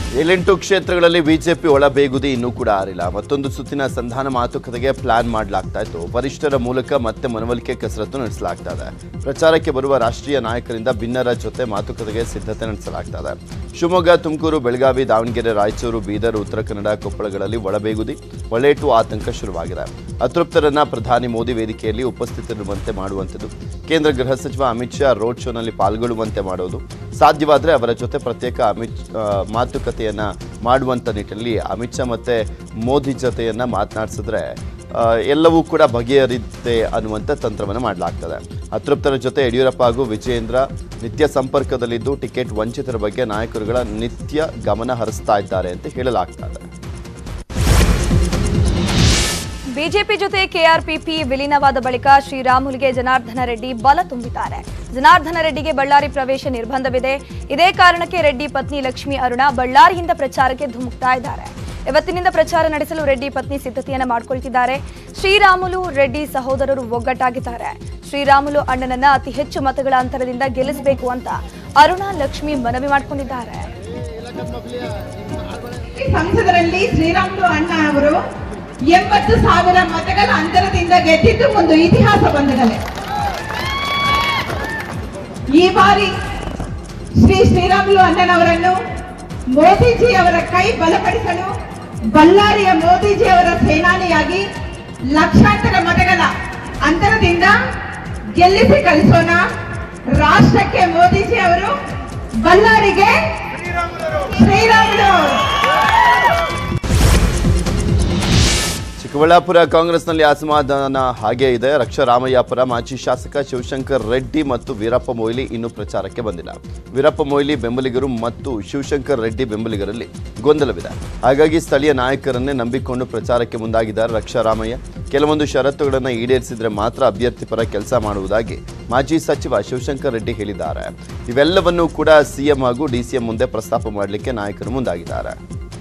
ಏಳೆಂಟು ಕ್ಷೇತ್ರಗಳಲ್ಲಿ ಬಿಜೆಪಿ ಒಳಬೇಗುದಿ ಇನ್ನೂ ಕೂಡ ಆರಿಲ್ಲ ಮತ್ತೊಂದು ಸುತ್ತಿನ ಸಂಧಾನ ಮಾತುಕತೆಗೆ ಪ್ಲಾನ್ ಮಾಡಲಾಗ್ತಾ ಇತ್ತು ವರಿಷ್ಠರ ಮೂಲಕ ಮತ್ತೆ ಮನವೊಲಿಕೆ ಕಸರತ್ತು ನಡೆಸಲಾಗ್ತಾ ಇದೆ ಪ್ರಚಾರಕ್ಕೆ ಬರುವ ರಾಷ್ಟ್ರೀಯ ನಾಯಕರಿಂದ ಭಿನ್ನರ ಜೊತೆ ಮಾತುಕತೆಗೆ ಸಿದ್ಧತೆ ನಡೆಸಲಾಗ್ತಾ ಇದೆ ಶಿವಮೊಗ್ಗ ತುಮಕೂರು ಬೆಳಗಾವಿ ದಾವಣಗೆರೆ ರಾಯಚೂರು ಬೀದರ್ ಉತ್ತರ ಕನ್ನಡ ಕೊಪ್ಪಳಗಳಲ್ಲಿ ಒಳಬೇಗುದಿ ಒಳ್ಳೆಟು ಆತಂಕ ಶುರುವಾಗಿದೆ ಅತೃಪ್ತರನ್ನ ಪ್ರಧಾನಿ ಮೋದಿ ವೇದಿಕೆಯಲ್ಲಿ ಉಪಸ್ಥಿತರಿರುವಂತೆ ಮಾಡುವಂಥದ್ದು ಕೇಂದ್ರ ಗೃಹ ಸಚಿವ ಅಮಿತ್ ಶಾ ರೋಡ್ ಶೋನಲ್ಲಿ ಪಾಲ್ಗೊಳ್ಳುವಂತೆ ಮಾಡೋದು ಸಾಧ್ಯವಾದರೆ ಅವರ ಜೊತೆ ಪ್ರತ್ಯೇಕ ಅಮಿತ್ ಆ, ಮಾತುಕತೆಯನ್ನ ಮಾಡುವಂಥ ನಿಟ್ಟಿನಲ್ಲಿ ಅಮಿತ್ ಶಾ ಮತ್ತೆ ಮೋದಿ ಜೊತೆಯನ್ನ ಮಾತನಾಡಿಸಿದ್ರೆ ಆ, ಎಲ್ಲವೂ ಕೂಡ ಬಗೆಹರಿಯುತ್ತೆ ಅನ್ನುವಂಥ ತಂತ್ರವನ್ನು ಮಾಡಲಾಗ್ತದೆ ಅತೃಪ್ತರ ಜೊತೆ ಯಡಿಯೂರಪ್ಪ ಹಾಗೂ ವಿಜಯೇಂದ್ರ ನಿತ್ಯ ಸಂಪರ್ಕದಲ್ಲಿದ್ದು ಟಿಕೆಟ್ ವಂಚಿತರ ಬಗ್ಗೆ ನಾಯಕರುಗಳ ನಿತ್ಯ ಗಮನ ಹರಿಸ್ತಾ ಇದ್ದಾರೆ ಅಂತ ಹೇಳಲಾಗ್ತಾ ಇದೆ ಬಿಜೆಪಿ ಜೊತೆ ಕೆಆರ್ಪಿಪಿ ವಿಲೀನವಾದ ಬಳಿಕ ಶ್ರೀರಾಮುಲುಗೆ ಜನಾರ್ದನ ರೆಡ್ಡಿ ಬಲ ತುಂಬಿದ್ದಾರೆ ಜನಾರ್ದನ ರೆಡ್ಡಿಗೆ ಬಳ್ಳಾರಿ ಪ್ರವೇಶ ನಿರ್ಬಂಧವಿದೆ ಇದೇ ಕಾರಣಕ್ಕೆ ರೆಡ್ಡಿ ಪತ್ನಿ ಲಕ್ಷ್ಮಿ ಅರುಣ ಬಳ್ಳಾರಿಯಿಂದ ಪ್ರಚಾರಕ್ಕೆ ಧುಮುಕ್ತಾ ಇದ್ದಾರೆ ಇವತ್ತಿನಿಂದ ಪ್ರಚಾರ ನಡೆಸಲು ರೆಡ್ಡಿ ಪತ್ನಿ ಸಿದ್ಧತೆಯನ್ನ ಮಾಡಿಕೊಳ್ತಿದ್ದಾರೆ ಶ್ರೀರಾಮುಲು ರೆಡ್ಡಿ ಸಹೋದರರು ಒಗ್ಗಟ್ಟಾಗಿದ್ದಾರೆ ಶ್ರೀರಾಮುಲು ಅಣ್ಣನನ್ನ ಅತಿ ಹೆಚ್ಚು ಮತಗಳ ಅಂತರದಿಂದ ಗೆಲ್ಲಿಸಬೇಕು ಅಂತ ಅರುಣ ಲಕ್ಷ್ಮಿ ಮನವಿ ಮಾಡಿಕೊಂಡಿದ್ದಾರೆ ಈ ಸಂಸದರಲ್ಲಿ ಶ್ರೀರಾಮುಲು ಅಣ್ಣ ಅವರು ಎಂಬತ್ತು ಸಾವಿರ ಮತಗಳ ಅಂತರದಿಂದ ಗೆದ್ದಿದ್ದು ಒಂದು ಇತಿಹಾಸ ಬಂಧಗಳೇ ಈ ಬಾರಿ ಶ್ರೀ ಶ್ರೀರಾಮುಲು ಅಣ್ಣನವರನ್ನು ಮೋದಿಜಿ ಅವರ ಕೈ ಬಲಪಡಿಸಲು ಬಳ್ಳಾರಿಯ ಮೋದಿಜಿ ಅವರ ಸೇನಾನಿಯಾಗಿ ಲಕ್ಷಾಂತರ ಮತಗಳ ಅಂತರದಿಂದ ಗೆಲ್ಲಿಸಿ ಕಳಿಸೋಣ ರಾಷ್ಟ್ರಕ್ಕೆ ಮೋದಿಜಿ ಅವರು ಬಳ್ಳಾರಿಗೆ ಶ್ರೀರಾಮುಲು ಚಿಕ್ಕಬಳ್ಳಾಪುರ ಕಾಂಗ್ರೆಸ್ನಲ್ಲಿ ಅಸಮಾಧಾನ ಹಾಗೇ ಇದೆ ರಕ್ಷಾ ರಾಮಯ್ಯ ಪರ ಮಾಜಿ ಶಾಸಕ ಶಿವಶಂಕರ್ ರೆಡ್ಡಿ ಮತ್ತು ವೀರಪ್ಪ ಮೊಯ್ಲಿ ಇನ್ನೂ ಪ್ರಚಾರಕ್ಕೆ ಬಂದಿಲ್ಲ ವೀರಪ್ಪ ಮೊಯ್ಲಿ ಬೆಂಬಲಿಗರು ಮತ್ತು ಶಿವಶಂಕರ್ ರೆಡ್ಡಿ ಬೆಂಬಲಿಗರಲ್ಲಿ ಗೊಂದಲವಿದೆ ಹಾಗಾಗಿ ಸ್ಥಳೀಯ ನಾಯಕರನ್ನೇ ನಂಬಿಕೊಂಡು ಪ್ರಚಾರಕ್ಕೆ ಮುಂದಾಗಿದ್ದಾರೆ ರಕ್ಷಾ ರಾಮಯ್ಯ ಕೆಲವೊಂದು ಷರತ್ತುಗಳನ್ನು ಈಡೇರಿಸಿದ್ರೆ ಮಾತ್ರ ಅಭ್ಯರ್ಥಿ ಪರ ಕೆಲಸ ಮಾಡುವುದಾಗಿ ಮಾಜಿ ಸಚಿವ ಶಿವಶಂಕರ್ ರೆಡ್ಡಿ ಹೇಳಿದ್ದಾರೆ ಇವೆಲ್ಲವನ್ನೂ ಕೂಡ ಸಿಎಂ ಹಾಗೂ ಡಿಸಿಎಂ ಮುಂದೆ ಪ್ರಸ್ತಾಪ ಮಾಡಲಿಕ್ಕೆ ನಾಯಕರು ಮುಂದಾಗಿದ್ದಾರೆ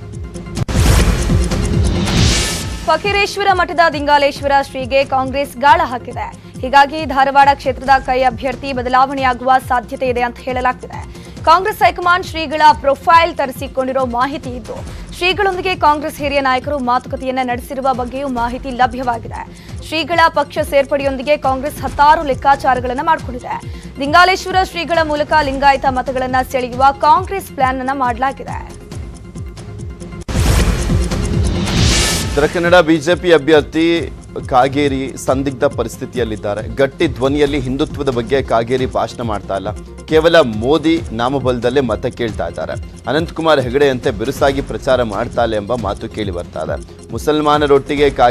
ಫಕೀರೇಶ್ವರ ಮಠದ ದಿಂಗಾಲೇಶ್ವರ ಶ್ರೀಗೆ ಕಾಂಗ್ರೆಸ್ ಗಾಳ ಹಾಕಿದೆ ಹೀಗಾಗಿ ಧಾರವಾಡ ಕ್ಷೇತ್ರದ ಕೈ ಅಭ್ಯರ್ಥಿ ಬದಲಾವಣೆಯಾಗುವ ಸಾಧ್ಯತೆ ಇದೆ ಅಂತ ಹೇಳಲಾಗ್ತಿದೆ ಕಾಂಗ್ರೆಸ್ ಹೈಕಮಾಂಡ್ ಶ್ರೀಗಳ ಪ್ರೊಫೈಲ್ ತರಿಸಿಕೊಂಡಿರೋ ಮಾಹಿತಿ ಇದ್ದು ಶ್ರೀಗಳೊಂದಿಗೆ ಕಾಂಗ್ರೆಸ್ ಹಿರಿಯ ನಾಯಕರು ಮಾತುಕತೆಯನ್ನ ನಡೆಸಿರುವ ಬಗ್ಗೆಯೂ ಮಾಹಿತಿ ಲಭ್ಯವಾಗಿದೆ ಶ್ರೀಗಳ ಪಕ್ಷ ಸೇರ್ಪಡೆಯೊಂದಿಗೆ ಕಾಂಗ್ರೆಸ್ ಹತ್ತಾರು ಲೆಕ್ಕಾಚಾರಗಳನ್ನು ಮಾಡಿಕೊಂಡಿದೆ ದಿಂಗಾಲೇಶ್ವರ ಶ್ರೀಗಳ ಮೂಲಕ ಲಿಂಗಾಯತ ಮತಗಳನ್ನ ಸೆಳೆಯುವ ಕಾಂಗ್ರೆಸ್ ಪ್ಲಾನ್ ಅನ್ನ ಮಾಡಲಾಗಿದೆ ಉತ್ತರ ಕನ್ನಡ ಬಿಜೆಪಿ ಅಭ್ಯರ್ಥಿ ಕಾಗೇರಿ ಸಂದಿಗ್ಧ ಪರಿಸ್ಥಿತಿಯಲ್ಲಿದ್ದಾರೆ ಗಟ್ಟಿ ಧ್ವನಿಯಲ್ಲಿ ಹಿಂದುತ್ವದ ಬಗ್ಗೆ ಕಾಗೇರಿ ಭಾಷಣ ಮಾಡ್ತಾ ಇಲ್ಲ ಕೇವಲ ಮೋದಿ ನಾಮಬಲದಲ್ಲೇ ಮತ ಕೇಳ್ತಾ ಇದ್ದಾರೆ ಅನಂತಕುಮಾರ್ ಹೆಗಡೆಯಂತೆ ಬಿರುಸಾಗಿ ಪ್ರಚಾರ ಮಾಡ್ತಾ ಇಲ್ಲ ಎಂಬ ಮಾತು ಕೇಳಿ ಬರ್ತಾ ಇದೆ ಮುಸಲ್ಮಾನರೊಟ್ಟಿಗೆ ಕಾ